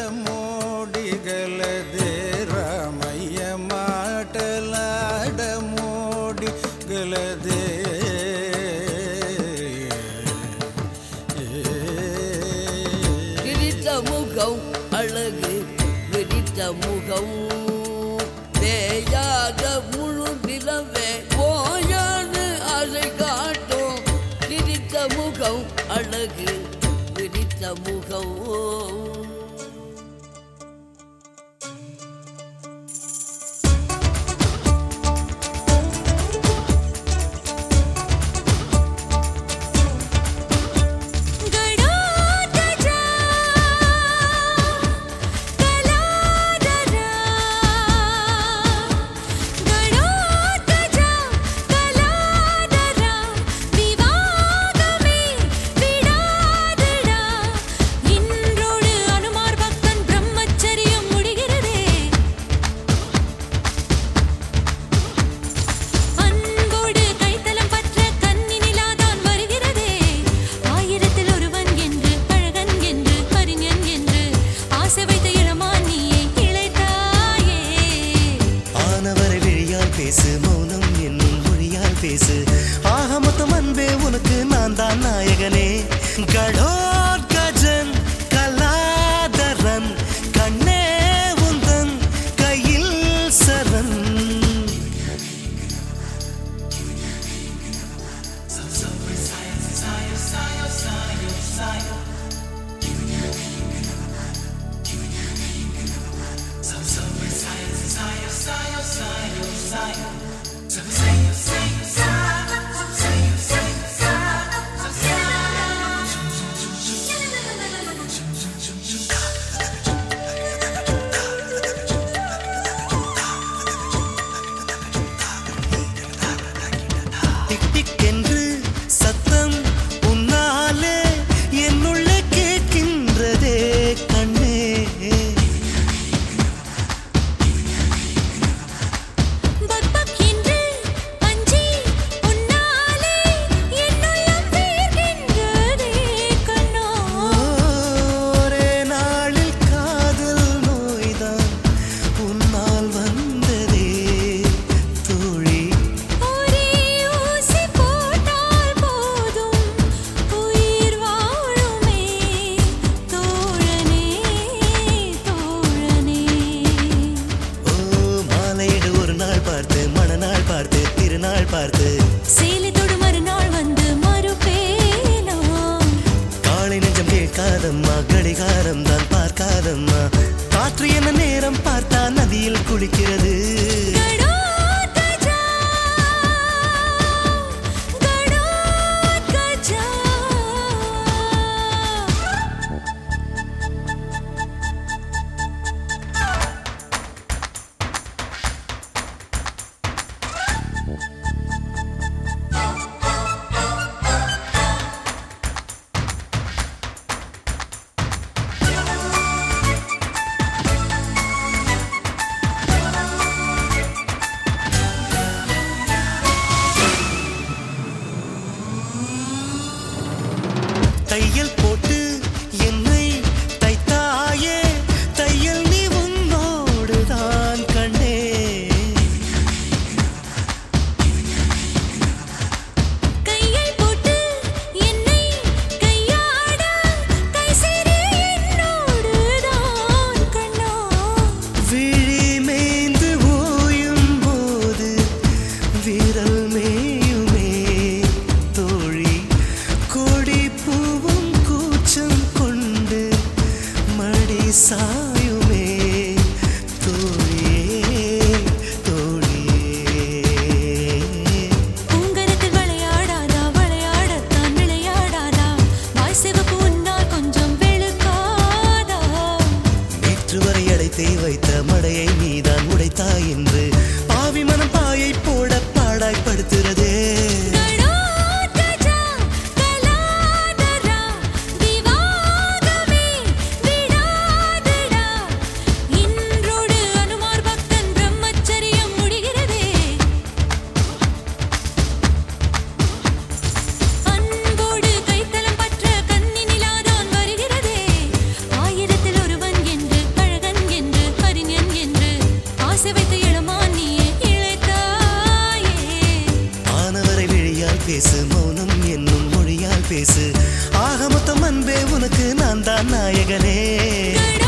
ಮೋಡಿಗಲದೆ ರಾಮಯ್ಯ ಮಾಟಲಾಡ ಮೋಡಿಗಲದೆ விரித்த முகம் அழகு விரித்த முகம் பேயாக முழு நிலவே போயான்னு அலை காட்டும் விரித்த முகம் அழகு விரித்த முகம் ಗಡಾಟಜಾ ಕಲಾದರ ಗಡಾಟಜಾ ಕಲಾದರ விவாகமே விடாதடா இன்றோடு அனுமார் பக்தன் பிரம்மச்சரியம் முடிகிறதே அன்போடு கைத்தலம் பற்ற கன்னி நிலாதான் வருகிறதே ஆயிரத்தில் ஒருவன் என்று அழகன் என்று அறிஞன் என்று ஆசை வைத்த இளமான் நீயே இழைத்தாயே ஆனவரை விழியால் பேசு மௌனம் என்னும் மொழியால் பேசு ஆக மொத்தம் அன்பே உனக்கு நான் தான் நாயகனே கடோர் கஜன் கலாதரன் கண்ணே உந்தன் கையில் சரண் டிக் டிக் என்று சத்தம் உன்னாலே என்னுள்ள கேட்கின்றதே கண்ணே பக் பக் என்று அஞ்சி உன்னாலே என்னுள்ளம் வீர்கின்றதே கண்ணா ஒரே நாளில் காதல் நோய்தான் உன்னால் வந்ததே தோழி ஒரே ஊசி போட்டால் போதும் உயிர் வாழுமே தோழனே தோழனே ஓ மாலையிடு ஒரு நாள் பார்த்து மணநாள் பார்த்து திருநாள் பார்த்து சேலத்தோடு மறுநாள் வந்து மறுபேனா காலை நெஞ்சம் கேட்காதம்மா கடிகாரம் தான் பார்க்காதம்மா காற்று என்ன நேரம் பார்த்தா நதியில் குளிக்கிறது கடோத்கஜா கடோத்கஜா தையல் போட்டு என்னை தைத்தாயே தையல் நீ உன்னோடுதான் கண்ணே கையை போட்டு என்னை கையாட கை சேரு என்னோடுதான் கண்ணா விழி மேய்ந்து ஓயும் போது விரல் மேயுமே தோழி கொடி பூவும் கூச்சம் கொண்டு மடி சாயுமே தோழியே தோழியே பூங்கரத்தில் விளையாடாதா விளையாடத்தான் விளையாடாதா வாய் சிவப்பு உன்னால் கொஞ்சம் வெளுக்காதா நேற்று வரை அடைத்தே வைத்த மடையை நீதான் உடைத்தாய் என்று பாவி மனம் பாயை போட பாடாய்ப்படுத்துறதே கடோத்கஜா கலாதரா விவாகமே விடாதடா இன்றோடு அனுமார் பக்தன் பிரம்மச்சரியம் முடிகிறதே அன்போடு கைத்தலம் பற்ற கன்னி நிலாதான் வருகிறதே ஆயிரத்தில் ஒருவன் என்று விழியால் பேசு மௌனம் என்னும் மொழியால் பேசு ஆக மொத்தம் அன்பே உனக்கு நான் தான் நாயகனே கடல்